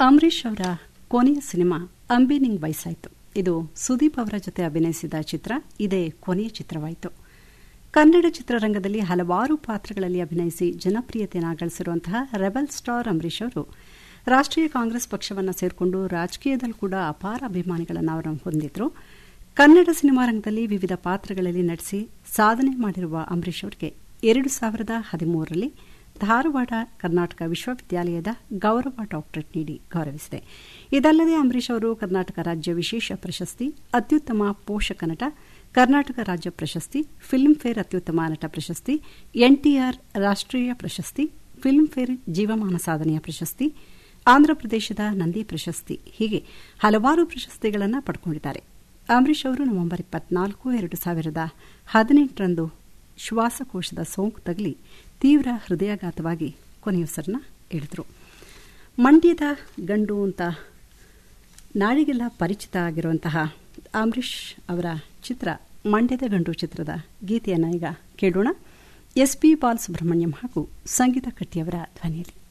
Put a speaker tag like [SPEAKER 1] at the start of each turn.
[SPEAKER 1] ಅಂಬರೀಷ್ ಅವರ ಕೊನೆಯ ಸಿನಿಮಾ ಅಂಬಿನಿಂಗ್ ವಯಸ್ಸಾಯಿತು ಇದು ಸುದೀಪ್ ಅವರ ಜೊತೆ ಅಭಿನಯಿಸಿದ ಚಿತ್ರ ಇದೇ ಕೊನೆಯ ಚಿತ್ರವಾಯಿತು ಕನ್ನಡ ಚಿತ್ರರಂಗದಲ್ಲಿ ಹಲವಾರು ಪಾತ್ರಗಳಲ್ಲಿ ಅಭಿನಯಿಸಿ ಜನಪ್ರಿಯತೆಯನ್ನು ಗಳಿಸಿರುವಂತಹ ರೆಬಲ್ ಸ್ಟಾರ್ ಅಂಬರೀಷ್ ಅವರು ರಾಷ್ಟ್ರೀಯ ಕಾಂಗ್ರೆಸ್ ಪಕ್ಷವನ್ನು ಸೇರಿಕೊಂಡು ರಾಜಕೀಯದಲ್ಲೂ ಕೂಡ ಅಪಾರ ಅಭಿಮಾನಿಗಳನ್ನು ಅವರು ಹೊಂದಿದ್ರು ಕನ್ನಡ ಸಿನಿಮಾ ರಂಗದಲ್ಲಿ ವಿವಿಧ ಪಾತ್ರಗಳಲ್ಲಿ ನಟಿಸಿ ಸಾಧನೆ ಮಾಡಿರುವ ಅಂಬರೀಷ್ ಅವರಿಗೆ ಎರಡು ಸಾವಿರದ ಹದಿಮೂರರಲ್ಲಿ ಧಾರವಾಡ ಕರ್ನಾಟಕ ವಿಶ್ವವಿದ್ಯಾಲಯದ ಗೌರವ ಡಾಕ್ಟರೇಟ್ ನೀಡಿ ಗೌರವಿಸಿದೆ ಇದಲ್ಲದೆ ಅಂಬರೀಷ್ ಅವರು ಕರ್ನಾಟಕ ರಾಜ್ಯ ವಿಶೇಷ ಪ್ರಶಸ್ತಿ ಅತ್ಯುತ್ತಮ ಪೋಷಕ ನಟ ಕರ್ನಾಟಕ ರಾಜ್ಯ ಪ್ರಶಸ್ತಿ ಫಿಲ್ಮ್ಫೇರ್ ಅತ್ಯುತ್ತಮ ನಟ ಪ್ರಶಸ್ತಿ ಎನ್ಟಿಆರ್ ರಾಷ್ಟ್ರೀಯ ಪ್ರಶಸ್ತಿ ಫಿಲ್ಮ್ಫೇರ್ ಜೀವಮಾನ ಸಾಧನೆಯ ಪ್ರಶಸ್ತಿ ಆಂಧ್ರಪ್ರದೇಶದ ನಂದಿ ಪ್ರಶಸ್ತಿ ಹೀಗೆ ಹಲವಾರು ಪ್ರಶಸ್ತಿಗಳನ್ನು ಪಡ್ಕೊಂಡಿದ್ದಾರೆ ಅಂಬರೀಷ್ ಅವರು ನವೆಂಬರ್ ಇಪ್ಪತ್ನಾಲ್ಕು ಎರಡು ಸಾವಿರದ ಹದಿನೆಂಟರಂದು ಶ್ವಾಸಕೋಶದ ಸೋಂಕು ತಗಲಿ ತೀವ್ರ ಹೃದಯಾಘಾತವಾಗಿ ಕೊನೆಯುಸರನ್ನ ಇಳಿದ್ರು ಮಂಡ್ಯದ ಗಂಡು ಅಂತ ನಾಡಿಗೆಲ್ಲ ಪರಿಚಿತ ಆಗಿರುವಂತಹ ಅಂಬರೀಷ್ ಅವರ ಚಿತ್ರ ಮಂಡ್ಯದ ಗಂಡು ಚಿತ್ರದ ಗೀತೆಯನ್ನು ಈಗ ಕೇಳೋಣ ಎಸ್ ಪಿ ಬಾಲಸುಬ್ರಹ್ಮಣ್ಯಂ ಹಾಗೂ ಸಂಗೀತ ಕಟ್ಟಿಯವರ ಧ್ವನಿಯಲ್ಲಿ